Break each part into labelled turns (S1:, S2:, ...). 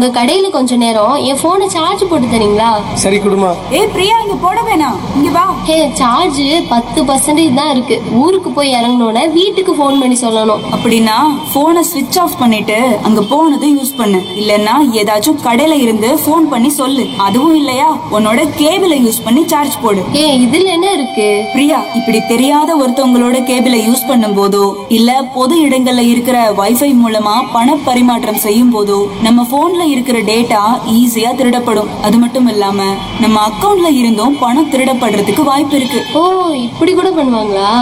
S1: உங்க கடையில கொஞ்ச நேரம் என் போனை சார்ஜ் போட்டு தரீங்களா
S2: சரி குடுமா
S3: ஏய் பிரியா இங்க போட வேணாம் இங்க வா
S1: ஹே சார்ஜ் பத்து பர்சன்டேஜ் தான் இருக்கு ஊருக்கு போய் இறங்கினோட வீட்டுக்கு ஃபோன் பண்ணி சொல்லணும்
S3: அப்படின்னா போனை ஸ்விட்ச் ஆஃப் பண்ணிட்டு அங்க போனதும் யூஸ் பண்ணு இல்லைன்னா ஏதாச்சும் கடையில இருந்து ஃபோன் பண்ணி சொல்லு அதுவும் இல்லையா உன்னோட கேபிளை யூஸ் பண்ணி சார்ஜ் போடு
S1: ஏ இதுல என்ன இருக்கு
S3: பிரியா இப்படி தெரியாத ஒருத்தவங்களோட கேபிளை யூஸ் பண்ணும் போதோ இல்ல பொது இடங்கள்ல இருக்கிற வைஃபை மூலமா பண பரிமாற்றம் செய்யும் போதோ நம்ம போன்ல இருக்கிற டேட்டா ஈஸியா திருடப்படும் அது மட்டும் இல்லாம நம்ம அக்கவுண்ட்ல இருந்தும் பணம் திருடப்படுறதுக்கு வாய்ப்பு இருக்கு
S1: ஓ இப்படி கூட பண்ணுவாங்களா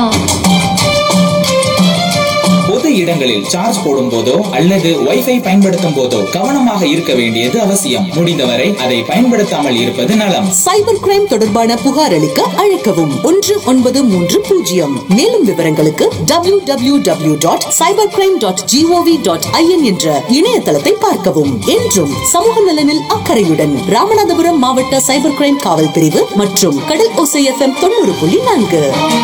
S4: பொது இடங்களில் சார்ஜ் போடும் போதோ அல்லது வைஃபை பயன்படுத்தும் போதோ கவனமாக இருக்க வேண்டியது அவசியம் முடிந்தவரை அதை பயன்படுத்தாமல் இருப்பது நலம்
S5: சைபர் கிரைம் தொடர்பான புகார் அளிக்க அழைக்கவும் ஒன்று ஒன்பது மூன்று பூஜ்ஜியம் மேலும் விவரங்களுக்கு W W W dot cyber crime dot GOV dot IN என்ற இணையதளத்தை பார்க்கவும் என்றும் சமூக நலனில் அக்கறையுடன் ராமநாதபுரம் மாவட்ட சைபர் கிரைம் காவல் பிரிவு மற்றும் கடல் ஓசை எஃப்எம் தொண்ணூறு புள்ளி நான்கு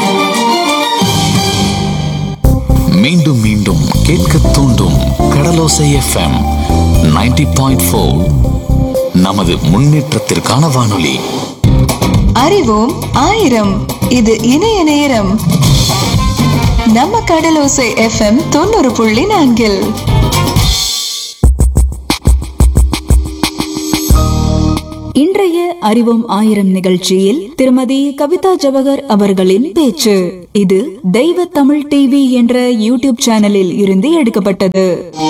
S6: மீண்டும் மீண்டும் கேட்க தூண்டும் கடலோசை எஃப்எம் 90.4 பாயிண்ட் நமது முன்னேற்றத்திற்கான வானொலி
S7: அறிவோம் ஆயிரம் இது இணைய நேரம் நம்ம கடலோசை எஃப்எம் தொண்ணூறு புள்ளி நான்கில்
S3: இன்றைய அறிவோம் ஆயிரம் நிகழ்ச்சியில் திருமதி கவிதா ஜவஹர் அவர்களின் பேச்சு இது தெய்வ தமிழ் டிவி என்ற யூடியூப் சேனலில் இருந்து எடுக்கப்பட்டது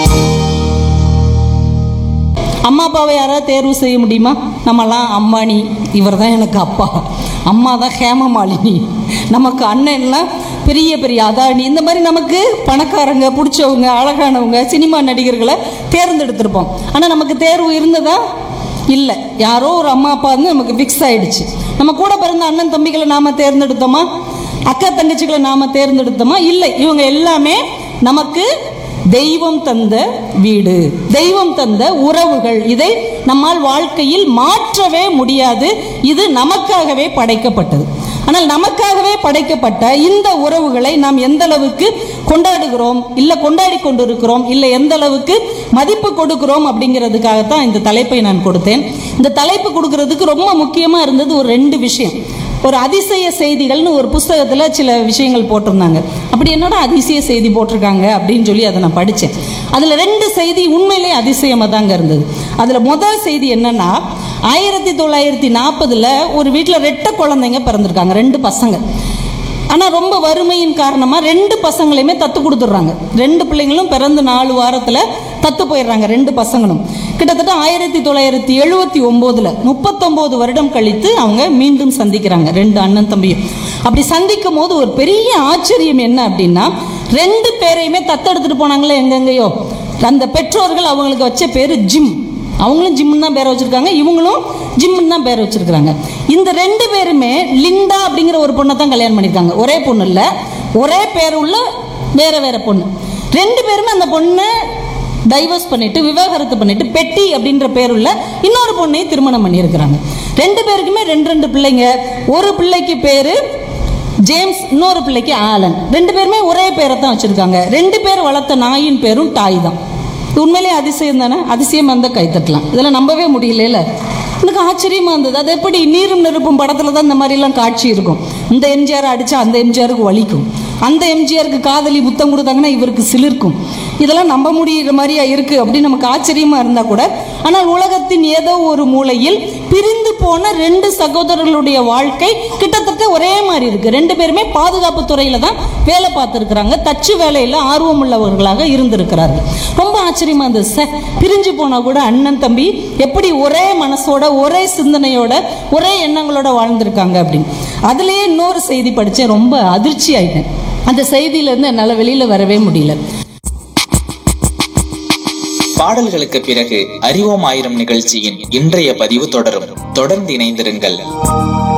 S8: அம்மா அப்பாவை யாராவது தேர்வு செய்ய முடியுமா நம்மலாம் அம்பானி இவர் தான் எனக்கு அப்பா அம்மா தான் ஹேமமாலினி நமக்கு அண்ணன்லாம் பெரிய பெரிய அதானி இந்த மாதிரி நமக்கு பணக்காரங்க பிடிச்சவங்க அழகானவங்க சினிமா நடிகர்களை தேர்ந்தெடுத்திருப்போம் ஆனால் நமக்கு தேர்வு இருந்ததா இல்லை யாரோ ஒரு அம்மா அப்பா வந்து நமக்கு ஃபிக்ஸ் ஆயிடுச்சு நம்ம கூட பிறந்த அண்ணன் தம்பிகளை நாம தேர்ந்தெடுத்தோமா அக்கா தங்கச்சிகளை நாம தேர்ந்தெடுத்தோமா இல்லை இவங்க எல்லாமே நமக்கு தெய்வம் தந்த வீடு தெய்வம் தந்த உறவுகள் இதை நம்மால் வாழ்க்கையில் மாற்றவே முடியாது இது நமக்காகவே படைக்கப்பட்டது ஆனால் நமக்காகவே படைக்கப்பட்ட இந்த உறவுகளை நாம் எந்த அளவுக்கு கொண்டாடுகிறோம் இல்ல கொண்டாடி கொண்டிருக்கிறோம் இல்ல எந்த அளவுக்கு மதிப்பு கொடுக்கிறோம் அப்படிங்கிறதுக்காகத்தான் இந்த தலைப்பை நான் கொடுத்தேன் இந்த தலைப்பு கொடுக்கறதுக்கு ரொம்ப முக்கியமா இருந்தது ஒரு ரெண்டு விஷயம் ஒரு அதிசய செய்திகள்னு ஒரு புஸ்தகத்தில் சில விஷயங்கள் போட்டிருந்தாங்க அப்படி என்னோட அதிசய செய்தி போட்டிருக்காங்க அப்படின்னு சொல்லி அதை நான் படித்தேன் அதில் ரெண்டு செய்தி உண்மையிலே அதிசயமாக தாங்க இருந்தது அதில் முதல் செய்தி என்னன்னா ஆயிரத்தி தொள்ளாயிரத்தி நாற்பதில் ஒரு வீட்டில் ரெட்டை குழந்தைங்க பிறந்திருக்காங்க ரெண்டு பசங்க ஆனால் ரொம்ப வறுமையின் காரணமாக ரெண்டு பசங்களையுமே தத்து கொடுத்துட்றாங்க ரெண்டு பிள்ளைங்களும் பிறந்து நாலு வாரத்தில் தத்து போயிடுறாங்க ரெண்டு பசங்களும் கிட்டத்தட்ட ஆயிரத்தி தொள்ளாயிரத்தி எழுபத்தி ஒம்போதில் முப்பத்தொம்போது வருடம் கழித்து அவங்க மீண்டும் சந்திக்கிறாங்க ரெண்டு அண்ணன் தம்பியும் அப்படி சந்திக்கும் போது ஒரு பெரிய ஆச்சரியம் என்ன அப்படின்னா ரெண்டு பேரையுமே தத்தெடுத்துட்டு போனாங்களே எங்கெங்கேயோ அந்த பெற்றோர்கள் அவங்களுக்கு வச்ச பேர் ஜிம் அவங்களும் ஜிம்னு தான் பேரை வச்சிருக்காங்க இவங்களும் ஜிம்னு தான் பேர் வச்சிருக்காங்க இந்த ரெண்டு பேருமே லிண்டா அப்படிங்கிற ஒரு பொண்ணை தான் கல்யாணம் பண்ணியிருக்காங்க ஒரே பொண்ணு இல்லை ஒரே பேர் உள்ள வேற வேற பொண்ணு ரெண்டு பேருமே அந்த பொண்ணை டைவர்ஸ் பண்ணிட்டு விவாகரத்து பண்ணிட்டு பெட்டி அப்படின்ற பேருள்ள இன்னொரு பொண்ணையும் திருமணம் பண்ணியிருக்கிறாங்க ரெண்டு பேருக்குமே ரெண்டு ரெண்டு பிள்ளைங்க ஒரு பிள்ளைக்கு பேரு ஜேம்ஸ் இன்னொரு பிள்ளைக்கு ஆலன் ரெண்டு பேருமே ஒரே பேரை தான் வச்சிருக்காங்க ரெண்டு பேர் வளர்த்த நாயின் பேரும் டாய் தான் இது உண்மையிலேயே அதிசயம் தானே அதிசயம் வந்த கைத்தட்டலாம் இதெல்லாம் நம்பவே முடியல எனக்கு ஆச்சரியமா இருந்தது அது எப்படி நீரும் நெருப்பும் படத்துல தான் இந்த மாதிரிலாம் காட்சி இருக்கும் இந்த எம்ஜிஆர் அடிச்சா அந்த எம்ஜிஆருக்கு வலிக்கும் அந்த எம்ஜிஆருக்கு காதலி புத்தம் கொடுத்தாங்கன்னா இவருக்கு சிலிர்க்கும் இதெல்லாம் நம்ப முடியிற மாதிரியா இருக்கு அப்படின்னு நமக்கு ஆச்சரியமா இருந்தா கூட ஆனால் உலகத்தின் ஏதோ ஒரு மூலையில் பிரிந்து போன ரெண்டு சகோதரர்களுடைய வாழ்க்கை கிட்டத்தட்ட ஒரே மாதிரி இருக்கு ரெண்டு பேருமே பாதுகாப்பு துறையில தான் வேலை பார்த்துருக்குறாங்க தச்சு வேலையில ஆர்வம் உள்ளவர்களாக இருந்திருக்கிறார்கள் ரொம்ப ஆச்சரியமா இருந்தது சார் பிரிஞ்சு போனா கூட அண்ணன் தம்பி எப்படி ஒரே மனசோட ஒரே சிந்தனையோட ஒரே எண்ணங்களோட வாழ்ந்திருக்காங்க அப்படின்னு அதுலயே இன்னொரு செய்தி படிச்சேன் ரொம்ப அதிர்ச்சி ஆயிட்டேன் அந்த செய்தியில இருந்து என்னால வெளியில வரவே முடியல
S4: பாடல்களுக்கு பிறகு அறிவோம் ஆயிரம் நிகழ்ச்சியின் இன்றைய பதிவு தொடரும் தொடர்ந்து இணைந்திருங்கள்